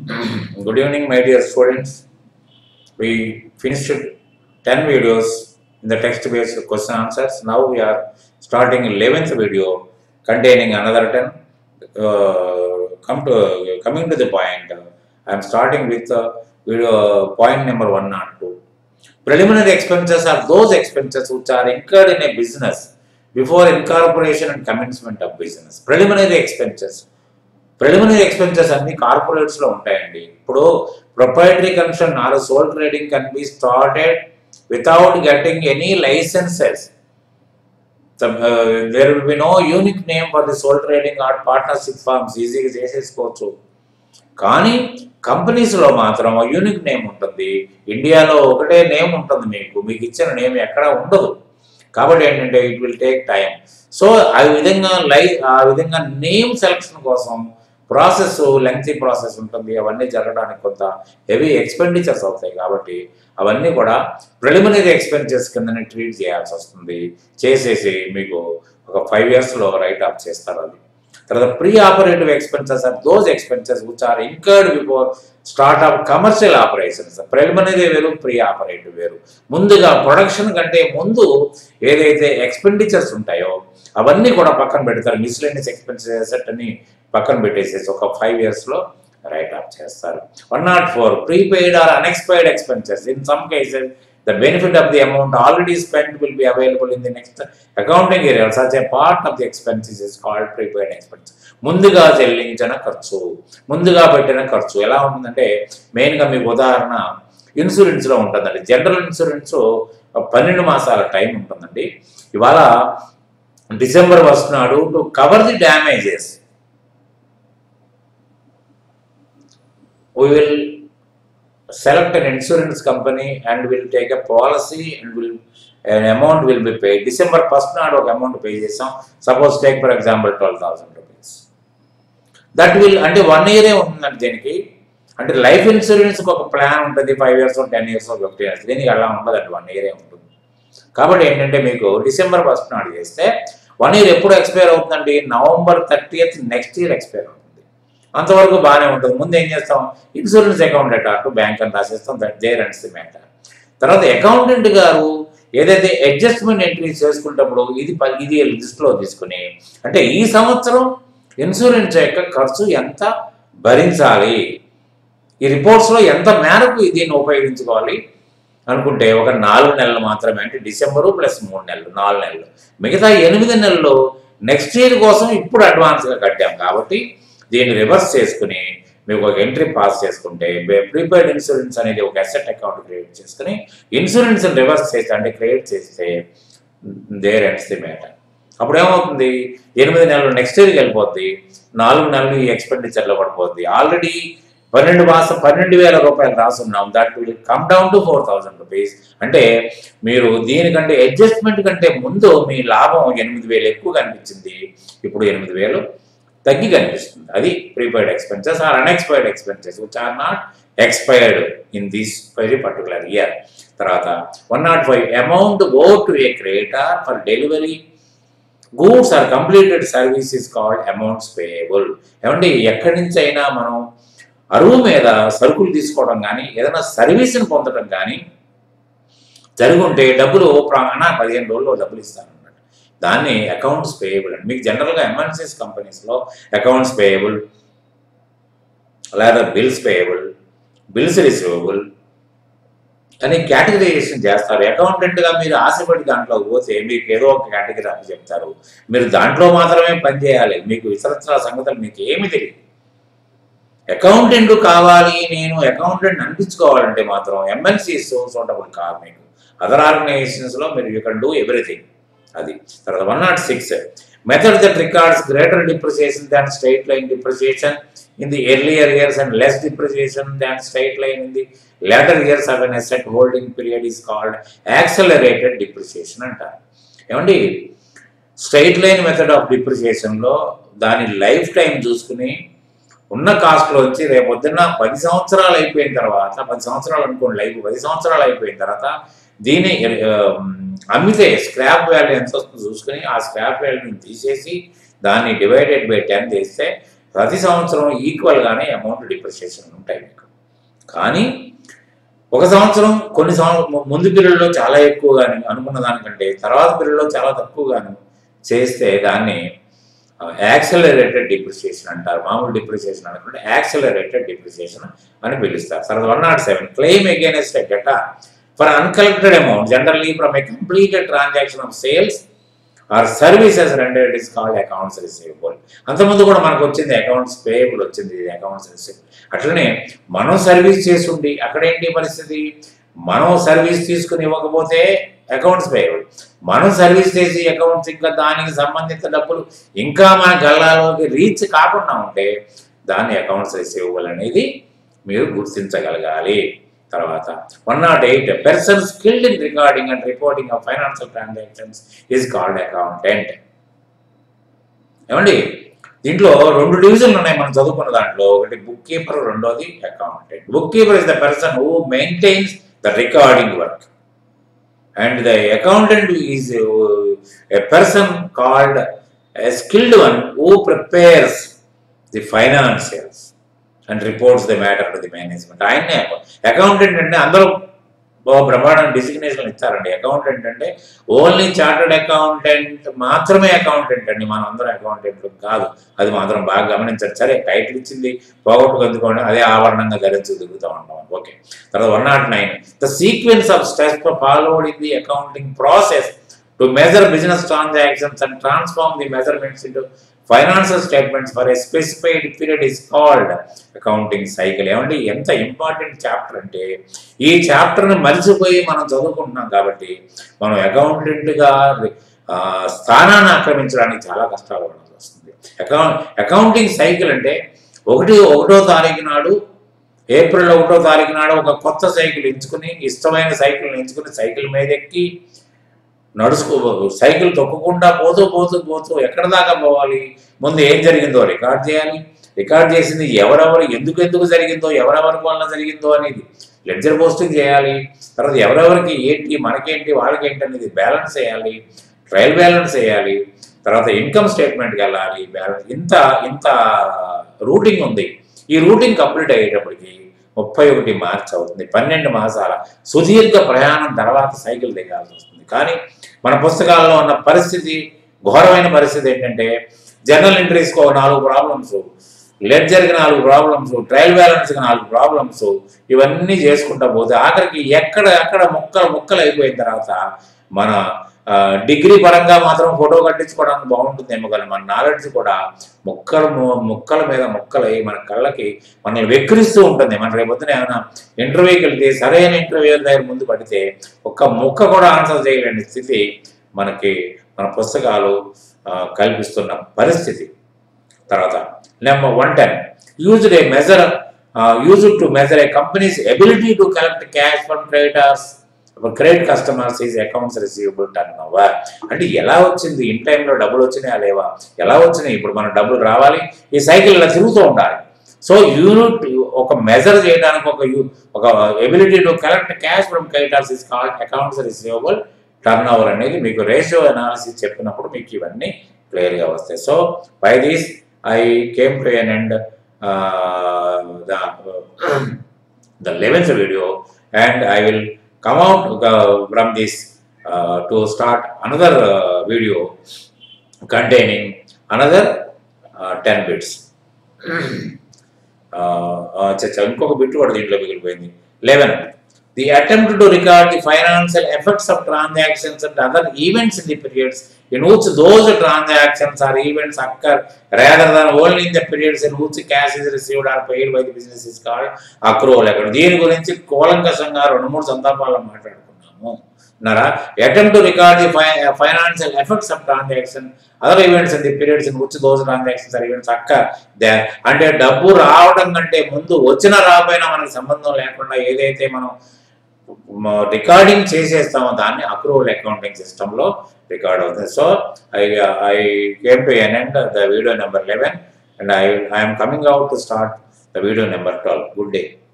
Good evening, my dear students. We finished 10 videos in the text-based question answers. Now we are starting 11th video containing another 10. Uh, come to coming to the point, uh, I am starting with uh, video point number one or two. Preliminary expenses are those expenses which are incurred in a business before incorporation and commencement of business. Preliminary expenses. Preliminary expenses అన్ని కార్పొరేట్స్లో ఉంటాయండి ఇప్పుడు proprietary concern or sole trading can be started without getting any licences there will be no unique name for the sole trading or partnership firms ఈజీగా చేసేసుకోవచ్చు కానీ కంపెనీస్లో మాత్రం unique name ఉంటుంది ఇండియాలో ఒకటే నేమ్ ఉంటుంది మీకు మీకు ఇచ్చిన నేమ్ ఎక్కడ ఉండదు కాబట్టి ఏంటంటే it will take time so ఆ విధంగా లై ఆ విధంగా నేమ్ సెలక్షన్ కోసం ప్రాసెస్ లెంగ్తీ ప్రాసెస్ ఉంటుంది అవన్నీ జరగడానికి కొంత హెవీ ఎక్స్పెండిచర్స్ అవుతాయి కాబట్టి అవన్నీ కూడా ప్రిలిమినరీ ఎక్స్పెన్సెస్ కిందనే ట్రీట్ చేయాల్సి వస్తుంది చేసేసి మీకు ఒక ఫైవ్ ఇయర్స్లో రైట్ ఆఫ్ చేస్తారు అది తర్వాత pre operative expenses are those expenses which are incurred before start of commercial operations preliminary వేరు ప్రీ ఆపరేటివ్ వేరు ముందుగా ప్రొడక్షన్ కంటే ముందు ఏదైతే ఎక్స్పెండిచర్స్ ఉంటాయో అవన్నీ కూడా పక్కన పెడతారు మిస్లేనియస్ ఎక్స్పెన్సెస్ అని పక్కన పెట్టేసేసి ఒక ఫైవ్ ఇయర్స్లో రైట్ ఆఫ్ చేస్తారు one nought four prepaid or unexpired expenses in some cases the benefit of the amount already spent will be available in the next accounting area. Such a part of the expenses is called prepaid expense. ముందుగా చెల్లించిన ఖర్చు ముందుగా పెట్టిన ఖర్చు ఎలా ఉంటుందంటే మెయిన్గా మీకు ఉదాహరణ ఇన్సూరెన్స్లో ఉంటుందండి జనరల్ ఇన్సూరెన్స్ పన్నెండు మాసాల టైం ఉంటుందండి ఇవాళ డిసెంబర్ వస్తున్నాడు to cover the damages we will select an insurance company and will take a policy and will an amount will be paid December first నాడు ఒక అమౌంట్ పే చేసాం suppose take for example twelve thousand rupees that will అంటే one ఇయరే ఉంటుందండి దీనికి అంటే life ఇన్సూరెన్స్కి ఒక ప్లాన్ ఉంటుంది five years ten years fifteen years దీనికి అలా ఉండదండి వన్ ఇయరే ఉంటుంది కాబట్టి ఏంటంటే మీకు డిసెంబర్ ఫస్ట్ నాడు చేస్తే వన్ ఇయర్ ఎప్పుడు ఎక్స్పైర్ అవుతుందండి November thirtieth next year expire అవుతుంది అంతవరకు బాగానే ఉంటుంది ముందు ఏం చేస్తాం ఇన్సూరెన్స్ అకౌంట్ అటు బ్యాంక్ అని రాసేస్తాం that there ends the matter తర్వాత అకౌంటెంట్ గారు ఏదైతే అడ్జస్ట్మెంట్ ఎంట్రీ చేసుకున్నప్పుడు ఇది ప- ఇది లిస్ట్లో తీసుకుని అంటే ఈ సంవత్సరం ఇన్సూరెన్స్ యొక్క ఖర్చు ఎంత భరించాలి ఈ రిపోర్ట్స్లో ఎంత మేరకు దీన్ని ఉపయోగించుకోవాలి అనుకుంటే ఒక నాలుగు నెలలు మాత్రమే అంటే డిసెంబరు ప్లస్ మూడు నెలలు నాలుగు నెలలు మిగతా ఎనిమిది నెలలు నెక్స్ట్ ఇయర్ కోసం ఇప్పుడు అడ్వాన్స్గా కట్టాం కాబట్టి దీన్ని రివర్స్ చేసుకుని మీకు ఒక ఎంట్రీ పాస్ చేసుకుంటే ప్రీపెయిడ్ ఇన్సూరెన్స్ అనేది ఒక అసెట్ అకౌంట్ క్రియేట్ చేసుకుని ఇన్సూరెన్స్ రివర్స్ చేస్తే అంటే క్రియేట్ చేస్తే దేర్ ఎండ్స్ ది మ్యాటర్ అప్పుడు ఏమవుతుంది ఎనిమిది నెలలు నెక్స్ట్ ఇయర్కి వెళ్ళిపోద్ది నాలుగు నెలలు ఈ ఎక్స్పెండిచర్లో పడిపోద్ది ఆల్రెడీ పన్నెండు మాసం పన్నెండు వేల రూపాయలు రాసున్నాం that will come down to four thousand rupees అంటే మీరు దీనికంటే అడ్జస్ట్మెంట్ కంటే ముందు మీ లాభం ఎనిమిది వేలు ఎక్కువ కనిపించింది ఇప్పుడు ఎనిమిది వేలు తగ్గి కనిపిస్తుంది అది prepaid expenses or unexpired expenses which are not expired in this very particular year తర్వాత one nought five amount owed to a creditor for delivery goods or completed service is called amounts payable ఏమంటే ఎక్కడి నుంచి అయినా మనం అరువు మీద సరుకులు తీసుకోవడం కానీ ఏదైనా సర్వీస్ని పొందడం కానీ జరుగుంటే డబ్బులు ప్రాణ పదిహేను రోజుల్లో డబ్బులు ఇస్తారన్నమాట దాన్ని అకౌంట్స్ పేయబుల్ అండి మీకు జనరల్గా ఎంఎన్సీస్ కంపెనీస్లో అకౌంట్స్ పేయబుల్ లేదా బిల్స్ పేయబుల్ బిల్స్ రిసీవబుల్ అని కేటగరైజేషన్ చేస్తారు అకౌంటెంట్గా మీరు ఆశపడి దాంట్లో పోతే మీకు ఏదో ఒక కేటగిరీ అని చెప్తారు మీరు దాంట్లో మాత్రమే పనిచేయాలి మీకు ఇతరత్ర సంగతులు మీకు ఏమి తెలియదు అకౌంటెంట్ కావాలి నేను అకౌంటెంట్ అనిపించుకోవాలంటే మాత్రం ఎంఎన్సీస్ సూటబుల్ కాదు మీకు అదర్ ఆర్గనైజేషన్స్లో మీరు యూ కెన్ డూ ఎవ్రీథింగ్ అది తర్వాత one nought six method that records greater depreciation than straight line depreciation in the earlier years and less depreciation than straight line in the later years of an asset holding period is called accelerated depreciation అంటారు ఏమండి straight line method of డిప్రిసియేషన్లో దాని life time చూసుకుని ఉన్న కాస్ట్లో వచ్చి రేపు పొద్దున్న పది సంవత్సరాలు అయిపోయిన తర్వాత పది సంవత్సరాలు అనుకోండి లైఫ్ పది సంవత్సరాలు అయిపోయిన తర్వాత దీన్ని ఆ, అమ్మితే స్క్రాప్ వాల్యూ ఎంత వస్తుందో చూసుకుని ఆ స్క్రాప్ వాల్యూని తీసేసి దాన్ని డివైడెడ్ బై టెన్ చేస్తే ప్రతి సంవత్సరం ఈక్వల్గానే అమౌంట్ డిప్రిషియేషన్ ఉంటాయి మీకు కానీ ఒక సంవత్సరం కొన్ని సంవత్సరం ముందు పీరియడ్లో చాలా ఎక్కువగాను అనుకున్న దానికంటే తర్వాత పీరియడ్లో చాలా తక్కువగాను చేస్తే దాన్ని యాక్సలరేటెడ్ డిప్రిసియేషన్ అంటారు మామూలు డిప్రిసియేషన్ అనుకుంటే యాక్సలరేటెడ్ డిప్రిసియేషన్ అని పిలుస్తారు తర్వాత one nought seven claim against a debtor for uncollected amount generally from a completed transaction of sales or services rendered is called accounts receivable అంతకుముందు కూడా మనకు వచ్చింది అకౌంట్స్ పేయబుల్ వచ్చింది అకౌంట్స్ రిసీవబుల్ అట్లనే మనం సర్వీస్ చేస్తుండి అక్కడ ఏంటి పరిస్థితి మనం సర్వీస్ తీసుకుని ఇవ్వకపోతే అకౌంట్స్ పేయబుల్ మనం సర్వీస్ చేసి అకౌంట్స్ ఇంకా దానికి సంబంధిత డబ్బులు ఇంకా మన గల్లాలోకి రీచ్ కాకుండా ఉంటే దాన్ని అకౌంట్స్ రిసీవబుల్ అనేది మీరు గుర్తించగలగాలి తర్వాత one nought eight person skilled in recording and reporting of financial transactions is called accountant ఏమండి దీంట్లో రెండు డివిజన్లు ఉన్నాయి మనం చదువుకున్న దాంట్లో ఒకటి బుక్ కీపర్ రెండోది accountant book keeper is the person who maintains the recording work and the accountant is a person called a skilled one who prepares the financials and reports the matter to the management ఆయన్నే accountant అంటే అందరూ ఓ బ్రహ్మాండం designation ఇస్తారండి accountant అంటే only chartered accountant మాత్రమే accountant అండి మనం అందరం అకౌంటెంట్లు కాదు అది మాత్రం బాగా గమనించండి సరే టైటిల్ ఇచ్చింది పోగొట్టుకొందుకోండి అదే ఆవరణంగా ధరించి తిరుగుతూ ఉంటాం ఓకే తర్వాత one not nine the sequence of steps followed in the accounting process to measure business transactions and transform the measurements into financial statements for a specified period is called accounting cycle ఏమంటే ఎంత important chapter అంటే ఈ చాప్టర్ని మరిచిపోయి మనం చదువుకుంటున్నాం కాబట్టి మనం అకౌంటెంట్గా స్థానాన్ని ఆక్రమించడానికి చాలా కష్టాలు పడాల్సి వస్తుంది అకౌంట్ అకౌంటింగ్ సైకిల్ అంటే ఒకటి ఒకటో తారీఖు నాడు ఏప్రిల్ ఒకటో తారీఖు నాడు ఒక కొత్త సైకిల్ ఎంచుకుని ఇష్టమైన సైకిల్ ఎంచుకుని సైకిల్ మీద ఎక్కి నడుచుకో సైకిల్ తొక్కకుండా పోతూ పోతూ పోతూ ఎక్కడ దాకా పోవాలి ముందు ఏం జరిగిందో రికార్డ్ చేయాలి రికార్డ్ చేసింది ఎవరెవరు ఎందుకు ఎందుకు జరిగిందో ఎవరెవరి వల్ల జరిగిందో అనేది లెడ్జర్ పోస్టింగ్ చేయాలి తర్వాత ఎవరెవరికి ఏంటి మనకేంటి వాళ్ళకేంటి అనేది బ్యాలెన్స్ చేయాలి ట్రయల్ బ్యాలెన్స్ చేయాలి తర్వాత ఇన్కమ్ స్టేట్మెంట్కి వెళ్ళాలి బ్యాలెన్స్ ఇంత ఇంత రూటింగ్ ఉంది ఈ రూటింగ్ కంప్లీట్ అయ్యేటప్పటికి ముప్పై ఒకటి మార్చ్ అవుతుంది పన్నెండు మాసాల సుదీర్ఘ ప్రయాణం తర్వాత సైకిల్ దిగాల్సి వస్తుంది కానీ మన పుస్తకాల్లో ఉన్న పరిస్థితి ఘోరమైన పరిస్థితి ఏంటంటే జనరల్ ఎంట్రీస్కి ఒక నాలుగు ప్రాబ్లమ్స్ లెడ్జర్కి నాలుగు ప్రాబ్లమ్స్ ట్రయల్ బ్యాలెన్స్కి నాలుగు ప్రాబ్లమ్స్ ఇవన్నీ చేసుకుంటా పోతే ఆఖరికి ఎక్కడ ఎక్కడ ముక్కలు ముక్కలు అయిపోయిన తర్వాత మన ఆ, డిగ్రీ పరంగా మాత్రం ఫోటో కట్టించుకోవడానికి బాగుంటుందేమో కానీ మన నాలెడ్జ్ కూడా ముక్కలు ము- ముక్కల మీద ముక్కలై మన కళ్ళకి మనల్ని వెక్కిరిస్తూ ఉంటుంది మన రేపొద్దున ఏమైనా ఇంటర్వ్యూకి వెళ్తే సరైన ఇంటర్వ్యూ దగ్గర ముందు పడితే ఒక్క ముక్క కూడా ఆన్సర్ చేయలేని స్థితి మనకి మన పుస్తకాలు ఆ, కల్పిస్తున్న పరిస్థితి తర్వాత number one ten used a measure used to measure a company's ability to collect cash from creditors credit customers is accounts receivable turnover అంటే ఎలా వచ్చింది ఇన్ టైంలో డబ్బులు వచ్చినాయా లేవా ఎలా వచ్చినాయి ఇప్పుడు మన డబ్బులు రావాలి ఈ సైకిల్ ఇలా తిరుగుతూ ఉండాలి సో యూనిట్ ఒక మెజర్ చేయడానికి ఒక యూ ఒక ability to collect cash from creditors is called accounts receivable turnover అనేది మీకు రేషియో అనాలిసిస్ చెప్పినప్పుడు మీకు ఇవన్నీ క్లియర్గా వస్తాయి so by these I came to an end the the 11th video and I will come out uh, from this uh, to start another uh, video containing another uh, 10 bits. చచ్చా ఇంకొక bit కూడా దీంట్లో మిగిలిపోయింది eleven the attempt to record the financial effects of transactions and other events in the periods in which those transactions or events occur rather than only in the periods in which cash is received or paid by the business is called accrual account. దీని గురించి కూలంకషంగా రెండు మూడు సందర్భాల్లో మాట్లాడుకున్నాము ఉన్నారా attempt to record the financial effects of transaction other events in the periods in which those transactions or events occur అంటే డబ్బు రావడం కంటే ముందు వచ్చిన రాకపోయినా మనకు సంబంధం లేకుండా ఏదైతే మనం రికార్డింగ్ చేసేస్తామో దాన్ని అక్రూవల్ అకౌంటింగ్ సిస్టంలో రికార్డ్ అవుతుంది so I I came to an end the video number eleven and I I'm coming out to start the video number twelve good day